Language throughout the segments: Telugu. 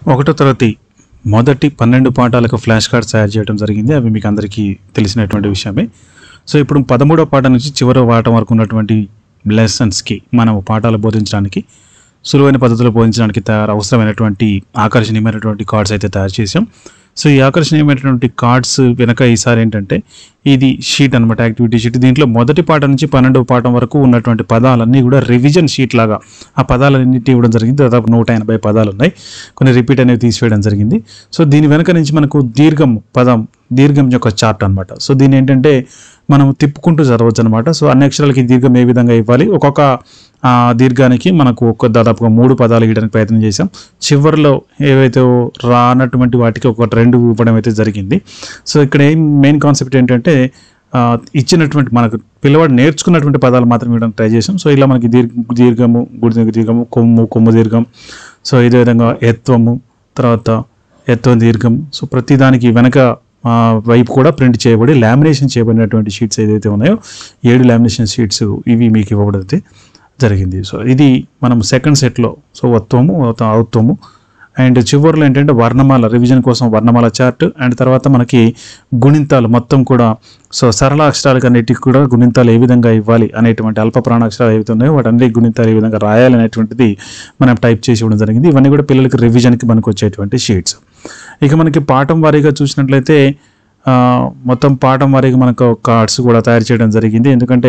ఒకటో తరగతి మొదటి పన్నెండు పాఠాలకు ఫ్లాష్ కార్డ్స్ తయారు చేయడం జరిగింది అవి మీకు అందరికీ తెలిసినటువంటి విషయమే సో ఇప్పుడు పదమూడో పాఠం నుంచి చివరో పాఠం వరకు ఉన్నటువంటి లెసన్స్కి మనం పాఠాలు బోధించడానికి సులువైన పద్ధతిలో బోధించడానికి తయారు అవసరమైనటువంటి ఆకర్షణీయమైనటువంటి కార్డ్స్ అయితే తయారు చేసాం సో ఈ ఆకర్షణీయమైనటువంటి కార్డ్స్ వెనక ఈసారి ఏంటంటే ఇది షీట్ అనమాట యాక్టివిటీ షీట్ దీంట్లో మొదటి పాఠం నుంచి పన్నెండవ పాఠం వరకు ఉన్నటువంటి పదాలన్నీ కూడా రివిజన్ షీట్ లాగా ఆ పదాలన్నిటి ఇవ్వడం జరిగింది దాదాపు నూట ఎనభై పదాలు ఉన్నాయి కొన్ని రిపీట్ అనేవి తీసివేయడం జరిగింది సో దీని వెనక నుంచి మనకు దీర్ఘం పదం దీర్ఘం యొక్క చార్ట్ అన్నమాట సో దీని ఏంటంటే మనం తిప్పుకుంటూ చదవచ్చు అనమాట సో అన్ని అక్షరాలకి దీర్ఘం ఏ విధంగా ఇవ్వాలి ఒక్కొక్క ఆ, దీర్ఘానికి మనకు ఒక దాదాపుగా మూడు పదాలు ఇవ్వడానికి ప్రయత్నం చేసాం చివరిలో ఏవైతే రానటువంటి వాటికి ఒక రెండు ఇవ్వడం అయితే జరిగింది సో ఇక్కడ ఏం మెయిన్ కాన్సెప్ట్ ఏంటంటే ఆ, ఇచ్చినటువంటి మనకు పిల్లవాడు నేర్చుకున్నటువంటి పదాలు మాత్రం ఇవ్వడానికి ట్రై చేసాం సో ఇలా మనకి దీర్ఘ దీర్ఘము గుడి దీర్ఘము కొమ్ము కొమ్ము దీర్ఘం సో ఇదే విధంగా ఎత్వము తర్వాత ఎత్వం దీర్ఘం సో ప్రతిదానికి వెనక ఆ, వైపు కూడా ప్రింట్ చేయబడి లామినేషన్ చేయబడినటువంటి షీట్స్ ఏదైతే ఉన్నాయో ఏడు లామినేషన్ షీట్స్ ఇవి మీకు ఇవ్వబడితే జరిగింది సో ఇది మనం సెకండ్ సెట్లో సో వత్వము అవుతాము అండ్ చివరిలో ఏంటంటే వర్ణమాల రివిజన్ కోసం వర్ణమాల చార్ట్ అండ్ తర్వాత మనకి గుణింతాలు మొత్తం కూడా సో సరళ అక్షరాలకు అన్నిటికి కూడా గుణింతాలు ఏ విధంగా ఇవ్వాలి అనేటువంటి అల్ప ప్రాణాక్షరాలు ఏవైతే ఉన్నాయో వాటన్ని గుణింతాలు ఏ విధంగా రాయాలి అనేటువంటిది మనం టైప్ చేసి ఇవ్వడం జరిగింది ఇవన్నీ కూడా పిల్లలకి రివిజన్కి మనకు వచ్చేటువంటి షీట్స్ ఇక మనకి పాఠం వారీగా చూసినట్లయితే ఆ, మొత్తం పాఠం వారీగా మనకు కార్డ్స్ కూడా తయారు చేయడం జరిగింది ఎందుకంటే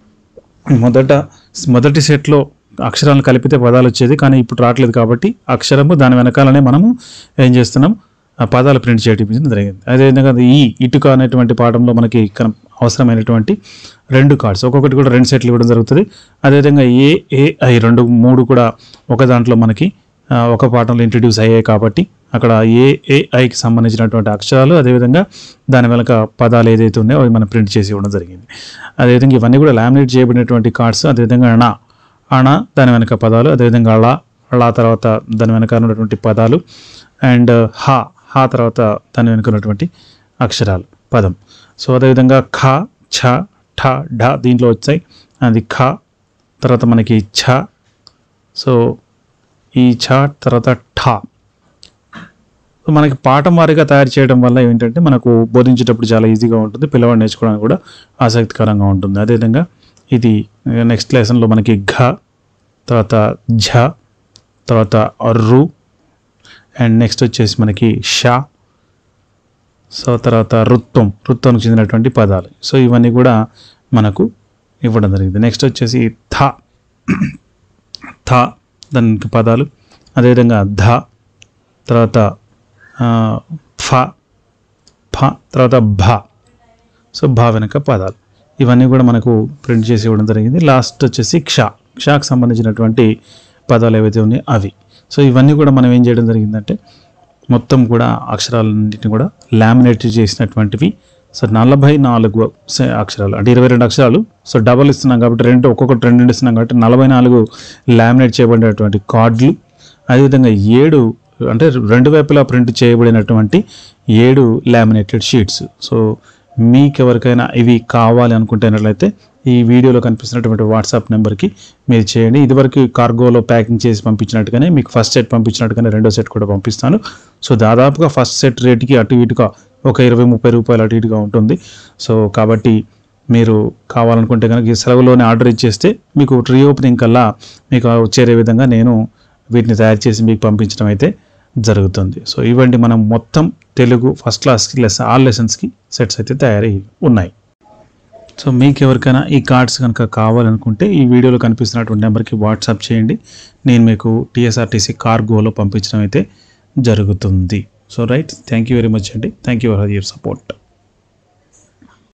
మొదట మొదటి సెట్లో అక్షరాలను కలిపితే పదాలు వచ్చేది కానీ ఇప్పుడు రావట్లేదు కాబట్టి అక్షరము దాని వెనకాలనే మనము ఏం చేస్తున్నాం ఆ పదాలు ప్రింట్ చేయడం జరిగింది అదేవిధంగా ఈ ఇటుక అనేటువంటి పాఠంలో మనకి కన- అవసరమైనటువంటి రెండు కార్డ్స్ ఒక్కొక్కటి కూడా రెండు సెట్లు ఇవ్వడం జరుగుతుంది అదేవిధంగా ఏ ఏ ఐ రెండు మూడు కూడా ఒక దాంట్లో మనకి ఆ, ఒక పాఠంలో ఇంట్రడ్యూస్ అయ్యాయి కాబట్టి అక్కడ ఏ ఏ ఐకి సంబంధించినటువంటి అక్షరాలు అదేవిధంగా దాని వెనక పదాలు ఏదైతే ఉన్నాయో అవి మనం ప్రింట్ చేసి ఇవ్వడం జరిగింది అదేవిధంగా ఇవన్నీ కూడా లామినేట్ చేయబడినటువంటి కార్డ్స్ అదేవిధంగా అణ అణ దాని వెనక పదాలు అదేవిధంగా అళ అళ తర్వాత దాని వెనక ఉన్నటువంటి పదాలు అండ్ హా హా తర్వాత దాని వెనుక ఉన్నటువంటి అక్షరాలు పదం సో అదేవిధంగా ఖ ఛ ఠ ఢ దీంట్లో వచ్చాయి అది ఖ తర్వాత మనకి ఛ సో ఈ ఛ తర్వాత ఠ సో మనకి పాఠం వారీగా తయారు చేయడం వల్ల ఏంటంటే మనకు బోధించేటప్పుడు చాలా ఈజీగా ఉంటుంది పిల్లవాడు నేర్చుకోవడానికి కూడా ఆసక్తికరంగా ఉంటుంది అదేవిధంగా ఇది నెక్స్ట్ లెసన్లో మనకి ఘ తర్వాత ఝ తర్వాత రు అండ్ నెక్స్ట్ వచ్చేసి మనకి షా సో తర్వాత రుత్వం రుత్వానికి చెందినటువంటి పదాలు సో ఇవన్నీ కూడా మనకు ఇవ్వడం జరిగింది నెక్స్ట్ వచ్చేసి థ థ దానికి పదాలు అదేవిధంగా ధ తర్వాత ఆ, ఫ ఫ తర్వాత భ సో భా వెనక పదాలు ఇవన్నీ కూడా మనకు ప్రింట్ చేసి ఇవ్వడం జరిగింది లాస్ట్ వచ్చేసి క్ష క్షాకు సంబంధించినటువంటి పదాలు ఏవైతే ఉన్నాయో అవి సో ఇవన్నీ కూడా మనం ఏం చేయడం జరిగిందంటే మొత్తం కూడా అక్షరాలన్నింటినీ కూడా లామినేట్ చేసినటువంటివి సో నలభై నాలుగు స- అక్షరాలు అంటే ఇరవై రెండు అక్షరాలు సో డబల్ ఇస్తున్నాం కాబట్టి రెండు ఒక్కొక్కటి రెండు రెండు ఇస్తున్నాం కాబట్టి నలభై నాలుగు లామినేట్ చేయబడినటువంటి కార్డులు అదేవిధంగా ఏడు అంటే రెండు వైపులా ప్రింట్ చేయబడినటువంటి ఏడు లామినేటెడ్ షీట్స్ సో మీకు ఎవరికైనా ఇవి కావాలి అనుకుంటున్నట్లయితే ఈ వీడియోలో కనిపిస్తున్నటువంటి వాట్సాప్ నెంబర్కి మీరు చేయండి ఇదివరకు కార్గోలో ప్యాకింగ్ చేసి పంపించినట్టుగానే మీకు ఫస్ట్ సెట్ పంపించినట్టుగానే రెండో సెట్ కూడా పంపిస్తాను సో దాదాపుగా ఫస్ట్ సెట్ రేట్కి అటు ఇటుగా ఒక ఇరవై ముప్పై రూపాయలు అటు ఇటుగా ఉంటుంది సో కాబట్టి మీరు కావాలనుకుంటే కనుక ఈ సెలవులోనే ఆర్డర్ ఇచ్చేస్తే మీకు రీఓపెనింగ్ కల్లా మీకు చేరే విధంగా నేను వీటిని తయారు చేసి మీకు పంపించడం అయితే జరుగుతుంది సో ఇవండి మనం మొత్తం తెలుగు ఫస్ట్ క్లాస్కి లెస్ ఆల్ లెసన్స్కి సెట్స్ అయితే తయారై ఉన్నాయి సో మీకు ఎవరికైనా ఈ కార్డ్స్ కనుక కావాలనుకుంటే ఈ వీడియోలో కనిపిస్తున్నటువంటి నెంబర్కి వాట్సాప్ చేయండి నేను మీకు టీఎస్ఆర్టీసీ కార్గోలో పంపించడం అయితే జరుగుతుంది so right thank you very much అండి thank you for your support